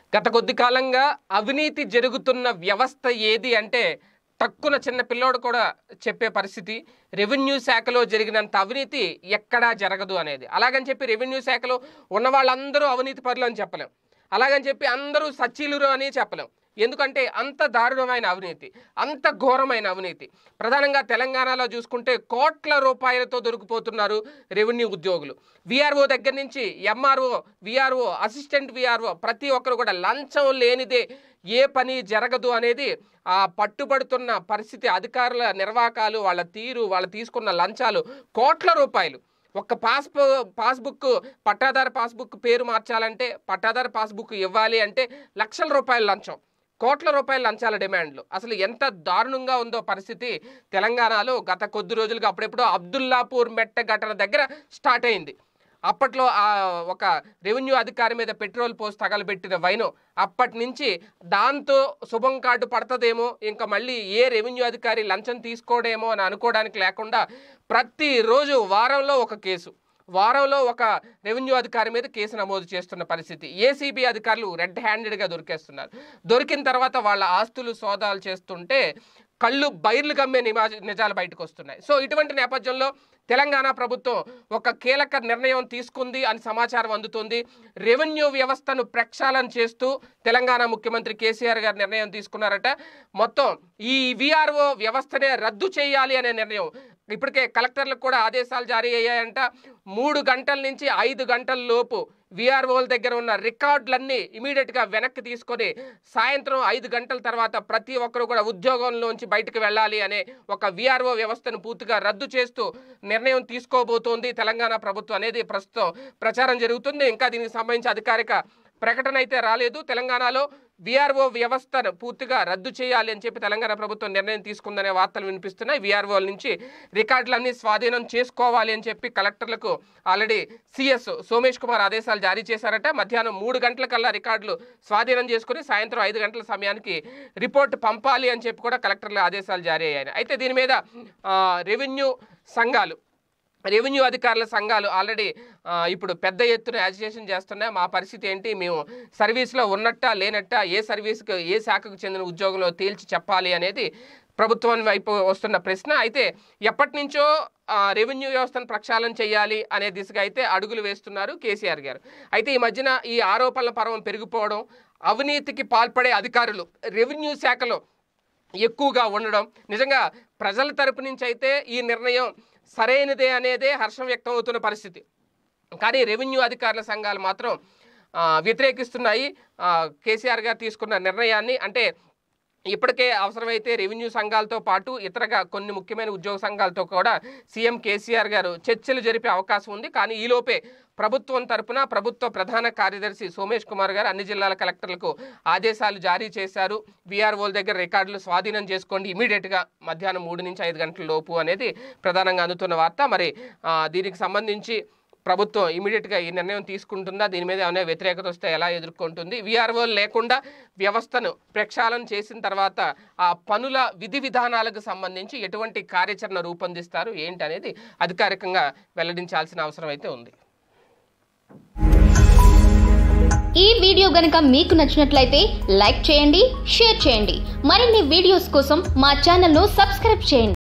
గత కొద్ది కాలంగా అవినీతి జరుగుతున్న వ్యవస్థ ఏది అంటే టక్కున చిన్న పిల్లోడు కూడా చెప్పే పరిస్థితి రెవెన్యూ శాఖలో జరిగినంత అవినీతి ఎక్కడా జరగదు అనేది అలాగని చెప్పి రెవెన్యూ శాఖలో ఉన్న వాళ్ళందరూ అవినీతి పరులు అని చెప్పలేం అలాగని చెప్పి అందరూ సచ్చీలురు అని చెప్పలేం ఎందుకంటే అంత దారుణమైన అవినీతి అంత ఘోరమైన అవినీతి ప్రధానంగా తెలంగాణలో చూసుకుంటే కోట్ల రూపాయలతో దొరికిపోతున్నారు రెవెన్యూ ఉద్యోగులు విఆర్ఓ దగ్గర నుంచి ఎంఆర్ఓ విఆర్ఓ అసిస్టెంట్ విఆర్ఓ ప్రతి ఒక్కరు కూడా లంచం లేనిదే ఏ పని జరగదు అనేది ఆ పట్టుబడుతున్న పరిస్థితి అధికారుల నిర్వాకాలు వాళ్ళ తీరు వాళ్ళు తీసుకున్న లంచాలు కోట్ల రూపాయలు ఒక్క పాస్ పాస్బుక్ పట్టాదారు పాస్బుక్ పేరు మార్చాలంటే పట్టాదారు పాస్బుక్ ఇవ్వాలి అంటే లక్షల రూపాయల లంచం కోట్ల రూపాయల లంచాల డిమాండ్లు అసలు ఎంత దారుణంగా ఉందో పరిస్థితి తెలంగాణలో గత కొద్ది రోజులుగా అప్పుడెప్పుడో అబ్దుల్లాపూర్ మెట్ట ఘటన దగ్గర స్టార్ట్ అయింది అప్పట్లో ఆ ఒక రెవెన్యూ అధికారి మీద పెట్రోల్ పోసి తగలబెట్టిన వైను అప్పటి నుంచి దాంతో శుభం కార్డు పడుతుందేమో ఇంకా మళ్ళీ ఏ రెవెన్యూ అధికారి లంచం తీసుకోడేమో అని అనుకోవడానికి లేకుండా ప్రతిరోజు వారంలో ఒక కేసు వారంలో ఒక రెవెన్యూ అధికారి మీద కేసు నమోదు చేస్తున్న పరిస్థితి ఏసీబీ అధికారులు రెడ్ హ్యాండెడ్గా దొరికేస్తున్నారు దొరికిన తర్వాత వాళ్ళ ఆస్తులు సోదాలు చేస్తుంటే కళ్ళు బైర్లు గమ్మే నిమా- నిజాలు బయటకు వస్తున్నాయి సో ఇటువంటి నేపథ్యంలో తెలంగాణ ప్రభుత్వం ఒక కీలక నిర్ణయం తీసుకుంది అని సమాచారం అందుతుంది రెవెన్యూ వ్యవస్థను ప్రక్షాళన చేస్తూ తెలంగాణ ముఖ్యమంత్రి కేసీఆర్ గారు నిర్ణయం తీసుకున్నారట మొత్తం ఈ విఆర్ఓ వ్యవస్థనే రద్దు చేయాలి అనే నిర్ణయం ఇప్పటికే కలెక్టర్లకు కూడా ఆదేశాలు జారీ అయ్యాయంట మూడు గంటల నుంచి ఐదు గంటల లోపు విఆర్ఓల దగ్గర ఉన్న రికార్డులన్నీ ఇమీడియట్గా వెనక్కి తీసుకొని సాయంత్రం ఐదు గంటల తర్వాత ప్రతి ఒక్కరు కూడా ఉద్యోగంలోంచి బయటకు వెళ్ళాలి అనే ఒక విఆర్ఓ వ్యవస్థను పూర్తిగా రద్దు చేస్తూ నిర్ణయం తీసుకోబోతోంది తెలంగాణ ప్రభుత్వం అనేది ప్రస్తుతం ప్రచారం జరుగుతుంది ఇంకా దీనికి సంబంధించి అధికారిక ప్రకటన అయితే రాలేదు తెలంగాణలో విఆర్ఓ వ్యవస్థను పూర్తిగా రద్దు చేయాలి అని చెప్పి తెలంగాణ ప్రభుత్వం నిర్ణయం తీసుకుందనే వార్తలు వినిపిస్తున్నాయి విఆర్ఓల నుంచి రికార్డులన్నీ స్వాధీనం చేసుకోవాలి అని చెప్పి కలెక్టర్లకు ఆల్రెడీ సిఎస్ సోమేష్ కుమార్ ఆదేశాలు జారీ చేశారట మధ్యాహ్నం మూడు గంటలకల్లా రికార్డులు స్వాధీనం చేసుకుని సాయంత్రం ఐదు గంటల సమయానికి రిపోర్ట్ పంపాలి అని చెప్పి కూడా కలెక్టర్ల ఆదేశాలు జారీ అయ్యాయి అయితే దీని మీద ఆ, రెవెన్యూ సంఘాలు రెవెన్యూ అధికారుల సంఘాలు ఆల్రెడీ ఆ, ఇప్పుడు పెద్ద ఎత్తున యాజిటేషన్ చేస్తున్నాయి మా పరిస్థితి ఏంటి మేము సర్వీస్లో ఉన్నట్టా లేనట్టా ఏ సర్వీస్కి ఏ శాఖకు చెందిన ఉద్యోగంలో తేల్చి చెప్పాలి అనేది ప్రభుత్వం వైపు వస్తున్న ప్రశ్న అయితే ఎప్పటి నుంచో ఆ, రెవెన్యూ వ్యవస్థను ప్రక్షాళన చేయాలి అనే దిశగా అయితే అడుగులు వేస్తున్నారు కేసీఆర్ గారు అయితే ఈ మధ్యన ఈ ఆరోపణల పర్వం పెరిగిపోవడం అవినీతికి పాల్పడే అధికారులు రెవెన్యూ శాఖలో ఎక్కువగా ఉండడం నిజంగా ప్రజల తరపు నుంచి అయితే ఈ నిర్ణయం సరైనదే అనేదే హర్షం వ్యక్తం అవుతున్న పరిస్థితి కానీ రెవెన్యూ అధికారుల సంఘాలు మాత్రం ఆ, వ్యతిరేకిస్తున్నాయి ఆ, కేసీఆర్ గారు తీసుకున్న నిర్ణయాన్ని అంటే ఇప్పటికే అవసరమైతే రెవెన్యూ సంఘాలతో పాటు ఇతరగా కొన్ని ముఖ్యమైన ఉద్యోగ సంఘాలతో కూడా సీఎం కేసీఆర్ గారు చర్చలు జరిపే అవకాశం ఉంది కానీ ఈలోపే ప్రభుత్వం తరపున ప్రభుత్వ ప్రధాన కార్యదర్శి సోమేష్ కుమార్ గారు అన్ని జిల్లాల కలెక్టర్లకు ఆదేశాలు జారీ చేశారు విఆర్ఓల దగ్గర రికార్డులు స్వాధీనం చేసుకోండి ఇమీడియట్గా మధ్యాహ్నం మూడు నుంచి ఐదు గంటల లోపు అనేది ప్రధానంగా అందుతున్న వార్త మరి ఆ, దీనికి సంబంధించి ప్రభుత్వం ఇమీడియట్గా ఈ నిర్ణయం తీసుకుంటుందా దీని మీద ఏమైనా వ్యతిరేకత వస్తే ఎలా ఎదుర్కొంటుంది విఆర్ఓలు లేకుండా వ్యవస్థను ప్రక్షాళన చేసిన తర్వాత ఆ పనుల విధి విధానాలకు సంబంధించి ఎటువంటి కార్యాచరణ రూపొందిస్తారు ఏంటి అనేది అధికారికంగా వెల్లడించాల్సిన అవసరం అయితే ఉంది ఈ వీడియో గనుక మీకు నచ్చినట్లయితే లైక్ చేయండి షేర్ చేయండి మరిన్ని వీడియోస్ కోసం మా ఛానల్ను సబ్స్క్రైబ్ చేయండి